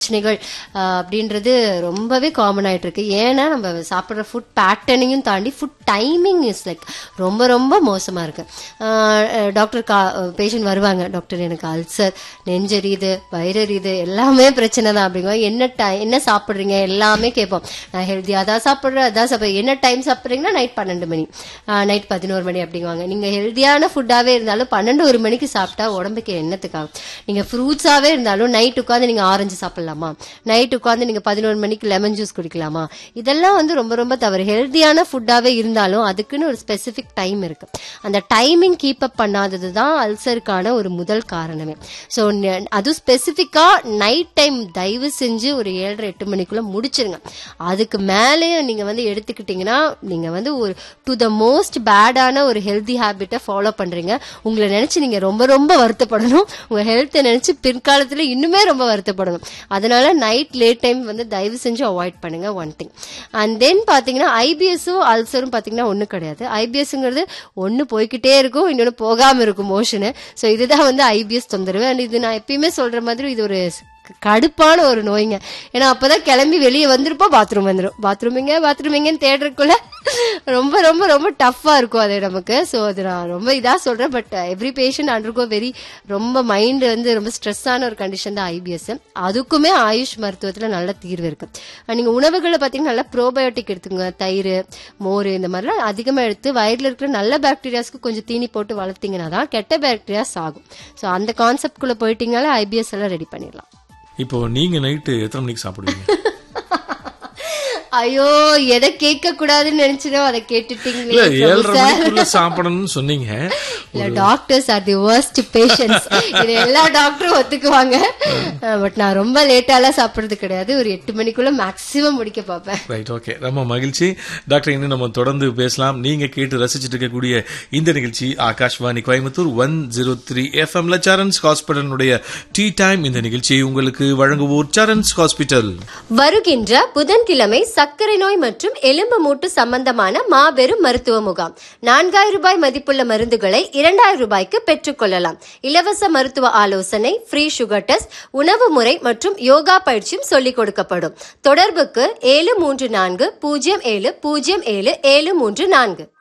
பிரச்சனைகள் ஆஹ், அப்படின்றது ரொம்பவே காமன் ஆயிட்டு இருக்கு ஏன்னா நம்ம சாப்பிட்ற ஃபுட் பேட்டர்னையும் தாண்டி ஃபுட் டைமிங் இஸ் லைக் ரொம்ப ரொம்ப மோசமா இருக்கு டாக்டர் கா பேஷண்ட் வருவாங்க டாக்டர் எனக்கு அல்சர் நெஞ்செரியுது வயிறெரியுது எல்லாமே பிரச்சனை தான் அப்படிங்க என்ன டை என்ன சாப்பிட்றீங்க எல்லாமே கேட்போம் நான் ஹெல்த்தியாக தான் சாப்பிட்றேன் அதான் சாப்பிட்றேன் என்ன டைம் சாப்பிட்றீங்கன்னா நைட் பன்னெண்டு மணி நைட் பதினோரு மணி அப்படிங்குவாங்க நீங்க ஹெல்த்தியான ஃபுட்டாவே இருந்தாலும் பன்னெண்டு ஒரு மணிக்கு சாப்பிட்டா உடம்புக்கு என்னத்துக்காகும் நீங்க ஃப்ரூட்ஸாவே இருந்தாலும் நைட் உட்காந்து நீங்க ஆரஞ்சு சாப்பிடலாமா நைட் உட்காந்து நீங்க பதினோரு மணிக்கு லெமன் ஜூஸ் குடிக்கலாமா இதெல்லாம் வந்து ரொம்ப ரொம்ப தவறு ஹெல்த்தியான ஃபுட்டாவே இருந்தாலும் அதுக்குன்னு ஒரு ஸ்பெசிபிக் டைம் இருக்கு அந்த டைமிங் கீப் அப் பண்ணாதது தான் அல்சருக்கான ஒரு முதல் காரணமே ஸோ அதுவும் ஸ்பெசிஃபிக்கா நைட் டைம் தயவு செஞ்சு ஒரு ஏழரை எட்டு மணிக்குள்ள முடிச்சிருங்க அதுக்கு மேலேயும் நீங்க வந்து எடுத்துக்கிட்டீங்கன்னா நீங்க வந்து ஒரு டு த மோஸ்ட் பேடான ஒரு ஹெல்தி ஹேபிட்டை ஃபாலோ பண்றீங்க உங்களை நினைச்சு நீங்க ரொம்ப ரொம்ப வருத்தப்படணும் உங்க ஹெல்த்தை நினைச்சு பிற்காலத்துல இன்னுமே ரொம்ப வருத்தப்படணும் அதனால நைட் லேட் டைம் வந்து தயவு செஞ்சு அவாய்ட் பண்ணுங்க ஒன் திங் அண்ட் தென் பாத்தீங்கன்னா ஐபிஎஸும் அல்சரும் பாத்தீங்கன்னா ஒண்ணு கிடையாது ஐபிஎஸ்ங்கிறது ஒண்ணு போய்க்கிட்டே இருக்கும் இன்னொன்னு போகாம இருக்கும் மோஷனு ஸோ இதுதான் வந்து ஐபிஎஸ் தொந்தரவு அண்ட் இது நான் எப்பயுமே சொல்ற மாதிரி இது ஒரு கடுப்பான ஒரு நோய்ங்க ஏன்னா அப்பதான் கிளம்பி வெளியே வந்திருப்போம் பாத்ரூம் வந்துடும் பாத்ரூம் எங்க பாத்ரூம் எங்கன்னு தேடுறதுக்குள்ள ரொம்ப ரொம்ப ரொம்ப டஃப்பா இருக்கும் அது நமக்கு ஸோ அது நான் ரொம்ப இதா சொல்றேன் but every patient undergo very ரொம்ப மைண்ட் வந்து ரொம்ப ஸ்ட்ரெஸ்ஸான ஒரு கண்டிஷன் தான் ஐபிஎஸ் அதுக்குமே ஆயுஷ் மருத்துவத்துல நல்ல தீர்வு இருக்கு அஹ் நீங்க உணவுகளை பார்த்தீங்கன்னா நல்லா ப்ரோபயோட்டிக் எடுத்துங்க தயிர் மோர் இந்த மாதிரிலாம் அதிகமாக எடுத்து வயிறுல இருக்கிற நல்ல பாக்டீரியாஸ்க்கு கொஞ்சம் தீனி போட்டு வளர்த்தீங்கன்னா தான் கெட்ட பாக்டீரியாஸ் ஆகும் ஸோ அந்த கான்செப்ட்குள்ள போயிட்டீங்கனாலே ஐபிஎஸ் எல்லாம் ரெடி பண்ணிடலாம் இப்போ நீங்க நைட்டு எத்தனை மணிக்கு சாப்பிடுவீங்க ஐயோ எதை கேட்க கூடாதுன்னு நினைச்சதோ அதை இல்ல கேட்டுட்டீங்களே ஏழரை பிரபு சார். மணிக்குள்ள சாப்பிடணும்னு சொன்னீங்க இல்ல doctors are the worst patients இது எல்லா டாக்டரும் ஒத்துக்குவாங்க பட் நான் ரொம்ப லேட்டாலாம் சாப்பிடுறது கிடையாது ஒரு எட்டு மணிக்குள்ள மேக்ஸிமம் முடிக்க பார்ப்பேன் ரைட் ஓகே ரொம்ப மகிழ்ச்சி டாக்டர் இன்னும் நம்ம தொடர்ந்து பேசலாம் நீங்க கேட்டு ரசிச்சுட்டு இருக்கக்கூடிய இந்த நிகழ்ச்சி Akashvani Coimbatore one zero three எஃப்எம்ல சரண்ஸ் ஹாஸ்பிட்டலுடைய டீ டைம் இந்த நிகழ்ச்சியை உங்களுக்கு வழங்குவோர் சரண்ஸ் ஹாஸ்பிட்டல் வருகின்ற புதன்கிழமை சர்க்கரை நோய் மற்றும் எலும்பு மூட்டு சம்பந்தமான மாபெரும் மருத்துவ முகாம் நான்காயிரம் ரூபாய் மதிப்புள்ள மருந்துகளை இரண்டாயிரம் ரூபாய்க்கு பெற்றுக்கொள்ளலாம் இலவச மருத்துவ ஆலோசனை ஃப்ரீ சுகர் டெஸ்ட் உணவு முறை மற்றும் யோகா பயிற்சியும் சொல்லிக் கொடுக்கப்படும் தொடர்புக்கு ஏழு மூன்று நான்கு பூஜ்ஜியம் ஏழு பூஜ்ஜியம் ஏழு ஏழு மூன்று நான்கு